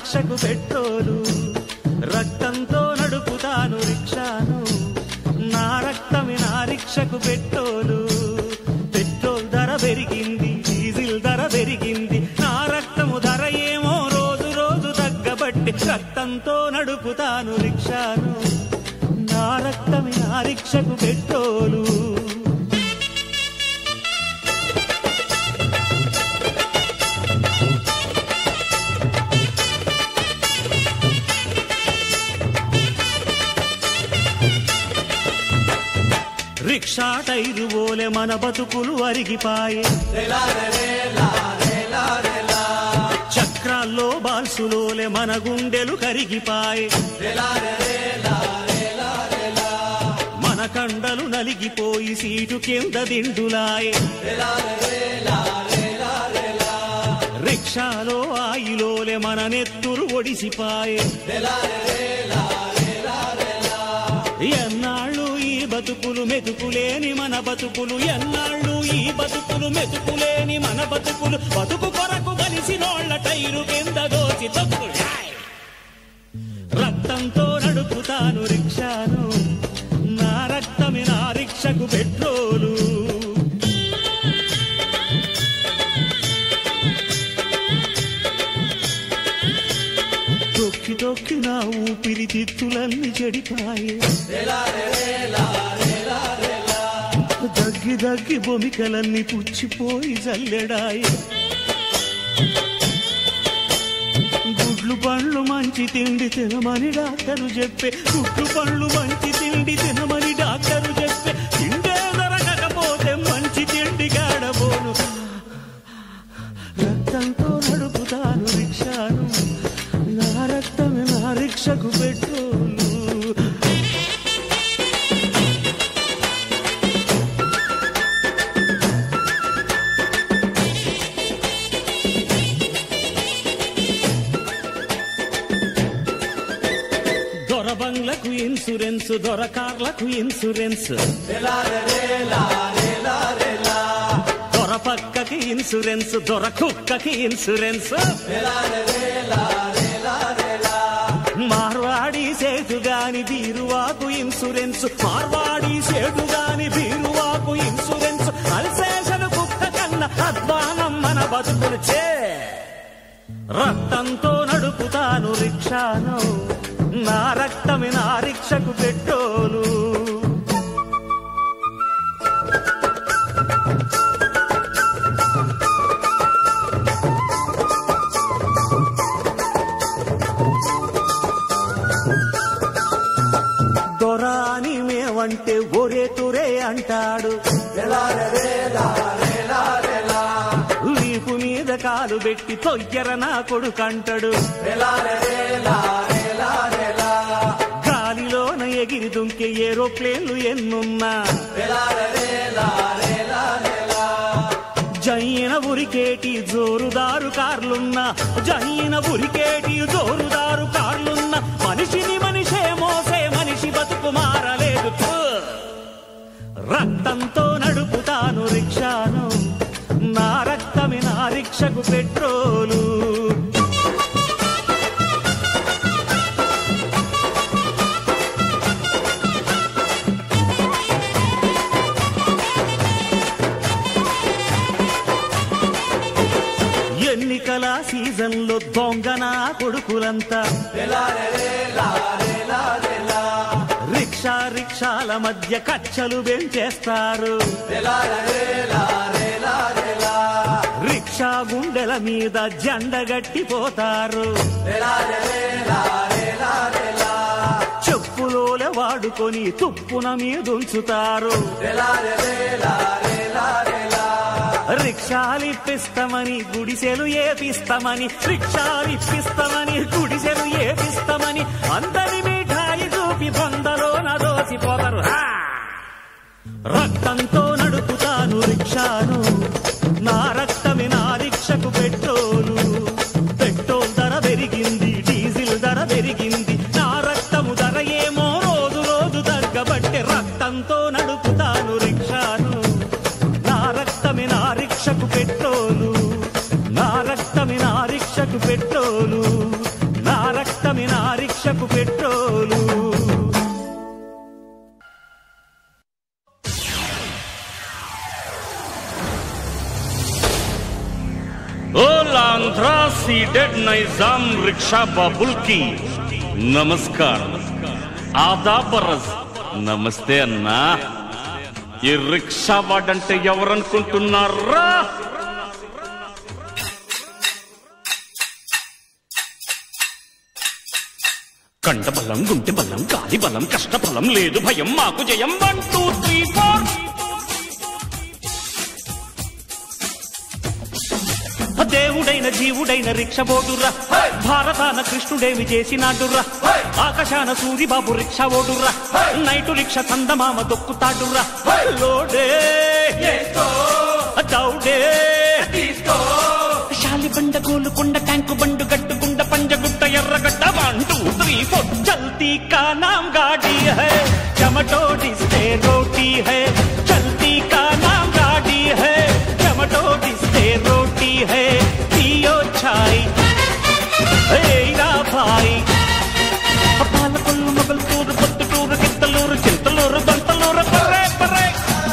రిక్షకు petrol రక్తంతో నడుపుతాను రిక్షాను నా రక్తమే నా రిక్షకు పెట్రోలు పెట్రోల్ ధర పెరిగింది డీజిల్ ధర పెరిగింది నా రక్తము ధర ఏమో రోజు రోజు తగ్గబట్టి రక్తంతో నడుపుతాను రిక్షాను నా రక్తమే నా రిక్షకు పెట్రోలు రిక్షా టైరు ఓలే మన బతుకులు అరిగిపాయే చక్రాల్లో బాల్సులోలే మన గుండెలు కరిగిపాయే మన కండలు నలిగిపోయి సీటు కింద దిండులాయే రిక్షాలో ఆయిలోలే మన నెత్తురు ఒడిసిపాయే ఎన్నాళ్ళు ఈ బతుకులు మెతుకులేని మన బతుకులు ఎన్నాళ్ళు ఈ బతుకులు మెతుకులేని మన బతుకులు బతుకు కొరకు కలిసి నోళ్ల టైరు కింద దోచి తొక్కులు రక్తంతో నడుపుతాను రిక్షాను నా రక్తమే నా రిక్షకు పెట్రోలు తొక్కి తొక్కి నా ఊపిరి తిత్తులన్నీ చెడిపాయే దగ్గి దగ్గి బొమికలన్నీ పుచ్చిపోయి జల్లెడాయి గుడ్లు పండ్లు మంచి తిండి తినమని డాక్టరు చెప్పే గుడ్లు పండ్లు మంచి తిండి తినమని డాక్టరు చెప్పే తిండే దొరకకపోతే మంచి తిండి గాడబోను రక్తంతో నడుపుతాను రిక్షాను నా రక్తమే నా రిక్షకు పెట్రోలు దొర బంగ్లకు ఇన్సూరెన్స్ దొర కార్లకు ఇన్సూరెన్స్ దొర పక్కకి ఇన్సూరెన్స్ దొర కుక్కకి ఇన్సూరెన్స్ మార్వాడి సేటు గాని బీరువాకు ఇన్సూరెన్స్ మార్వాడి సేటు గాని బీరువాకు ఇన్సూరెన్స్ అల్సేషన్ కుక్క కన్నా అధ్వానం మన బతుకులు చే రక్తంతో నడుపుతాను రిక్షాను నా రక్తమే నా రిక్షకు పెట్రోలు దొరా అని మేమంటే ఒరే తురే అంటాడు వీపు మీద కాలు పెట్టి తొయ్యర నా కొడుకంటాడు గాలిలోన ఎగిరి దుంకే ఏరోప్లేన్లు ఎన్నున్నా జైన ఉరికేటి జోరుదారు కార్లున్నా జైన ఉరికేటి జోరుదారు కార్లున్నా మనిషిని మనిషే మోసే మనిషి బతుకు మారలేదు థు. రక్తంతో నడుపుతాను రిక్షాను నా రక్తమే నా రిక్షకు పెట్రోలు ఎన్నికల సీజన్లో దొంగన కొడుకులంతా రిక్షా రిక్షాల మధ్య కచ్చలు పెంచేస్తారు రిక్షా గుండెల మీద జెండ గట్టిపోతారు చెప్పులోల వాడుకొని తుప్పున మీదుంచుతారు రిక్షాలిప్పిస్తామని గుడిసెలు ఏపిస్తామని రిక్షాలిప్పిస్తామని గుడిసెలు ఏపిస్తామని అందరి మిఠాయి చూపి బొందలోన దోసిపోతారు హా! రక్తంతో నడుపుతాను రిక్షాను నా రక్తమే నా రిక్షకు పెట్రోలు పెట్రోల్ ధర పెరిగింది డీజిల్ ధర పెరిగింది నా రక్తము ధర ఏమో రోజు రోజు తగ్గబట్టే రక్తంతో నడుపుతాను రిక్షాను నా రక్తమే నా రిక్షకు పెట్రోలు నా రక్తమే నా రిక్షకు పెట్రోలు రిక్షకు పెట్రోలు ओ लांध्रा सीडेड नैजाम रिक्शा बाबुल की నమస్కారం ఆదాబరస్ నమస్తే అన్నా ఈ రిక్షా వాడంటే ఎవరనుకుంటున్నారా కండ బలం గుంటె బలం గాలి బలం కష్ట బలం లేదు భయం మాకు జయం వన్ టూ త్రీ ఫోర్ దేవుడైన జీవుడైన రిక్ష బోడుర్రా భారతాన కృష్ణుడేమి చేసినాడుర్రా ఆకాశాన సూరిబాబు రిక్ష ఓడుర్రా నైటు రిక్ష చందమామ దొక్కుతాడుర్రా లోడే దౌడే శాలిబండ గోలుకొండ ట్యాంకు బండు గట్టుకుండ Panjagutta Erragadda one two three four చల్తీ కా నామ్ గాడి హై చమటోడిస్తే రోటీ హై చల్తీ కా నామ్ గాడి హై చమటోడిస్తే రోటీ హై పియో ఛాయ్ ఏరా భాయ్ పాలకొల్లు మొగల్తూరు పొద్దుటూరు గిత్తలూరు చింతలూరు బంతలూరు పర్రే పర్రే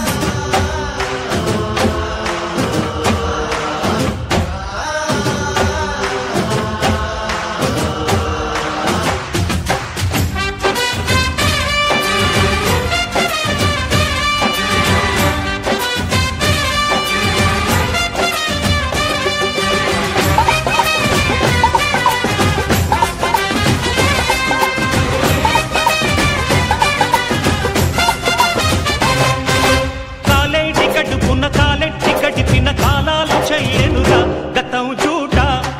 కాలేటి కడుపున కాలెట్టి గడిపిన కాలాలు చెయ్యనురా గతం చూట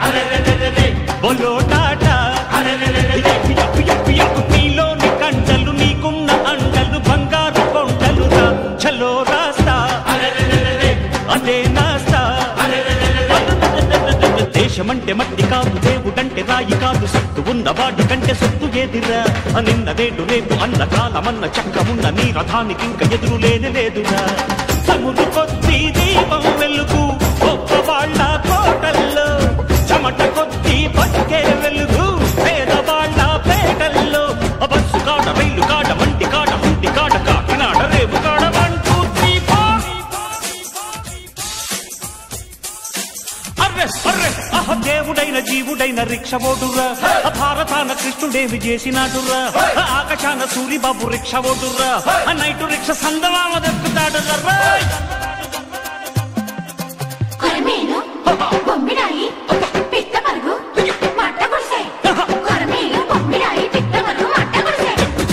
బొలోటాట యప్పు యప్పు యప్పు యప్పు నీలోని కండలు నీకున్న అండలు బంగారు కొండలురా చలో రాస్తా అదే నాస్తా దేశమంటే మట్టి కాదు దేవుడంటే రాయి కాదు సత్తు ఉన్న వాడి కంటే సొత్తు ఏదిరా నిన్న నేడు రేపు అన్న కాలమన్న చక్కమున్న నీ రథానికి ఇంక ఎదురు లేని లేదురా సముడు కొద్ది దీపం వెలుగు గొప్ప వాళ్ళ కోటల్లో చెమట కొద్ది బతికే వెలుగు పేదవాళ్ళ పేటల్లో బస్సు కాడ రైలు కాడ మంటి కాడ హుంటి కాడ కాకినాడ రేపు కాడ వన్ టూ త్రీ ఫోర్ అర్రె అర్రె అహ దేవుడైన జీవుడైన రిక్ష ఓడుర్రా భారతాన కృష్ణుడేమి చేసినాడుర్రా ఆకాశాన సూరిబాబు రిక్ష ఓడుర్రా నైటు రిక్ష సందమామ దక్కుతాడుర్రా కొరమేలు బొమ్మిడాయి పిట్ట పరుగు మట్ట గుడిసె కొరమేలు బొమ్మిడాయి పిట్ట పరుగు మట్ట గుడిసె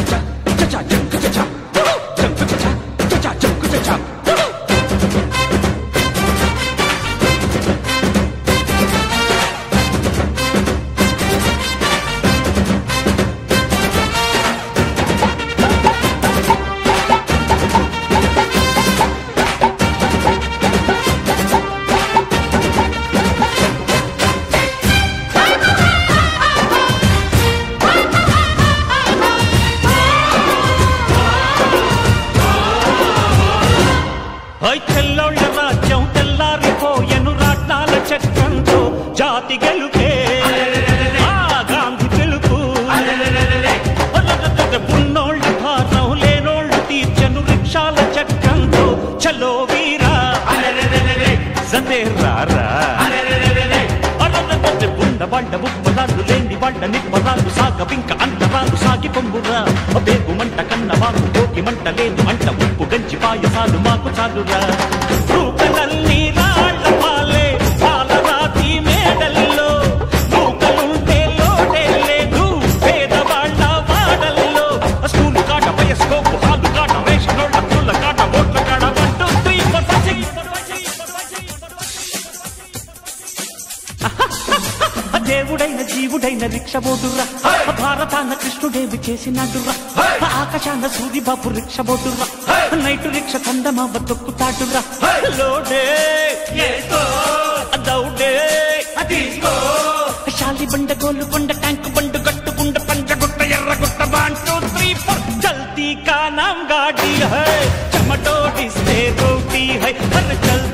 ఐ తెల్లోళ్ళ రాజ్యం తెల్లారిపోయెను రాట్నాల చక్రంతో జాతి గెలుపే ఆ గాంధీ పిలుపు ఉన్నోళ్ళ భారం లేనోళ్ళు తీర్చను రిక్షాల చక్రంతో చలో వీరా జతే రారా ఉన్న బండ ముప్పలాలు లేని బండ నిప్పలాలు సాగ పింక అంతరాలు సాగి పొంగురా బేగు మంట కన్న మాకు భోగి మంట లేదు అంట ఉప్పు గంచి పాయసాలు మాకు చాలురా రూకలన్నీ రాళ్ళ పాలే పాలరాతి మేడల్లో రూకలుంటే లోటే లేదు పేదవాళ్ళ వాడల్లో స్కూల్ కాట వయస్కోపు హాలు కాట రేషనోళ్ళ పూల కాట ఓట్ల కాడ one two three four five six దేవుడైన జీవుడైన రిక్ష బోటుర్రా భారతాన కృష్ణుడేవి చేసినాడురా ఆకాశాన సూరిబాబు రిక్ష బోటుర్రా నైటు రిక్ష కందమామ తొక్కుతాడురా లోడే దౌడే Shalibanda Golconda tank bund గట్టుకుండ Panjagutta Erragutta one two three four చల్తీ కా నామ్ గాడి హై చమటోడిస్తే రోటీ హై అరే చల్తీ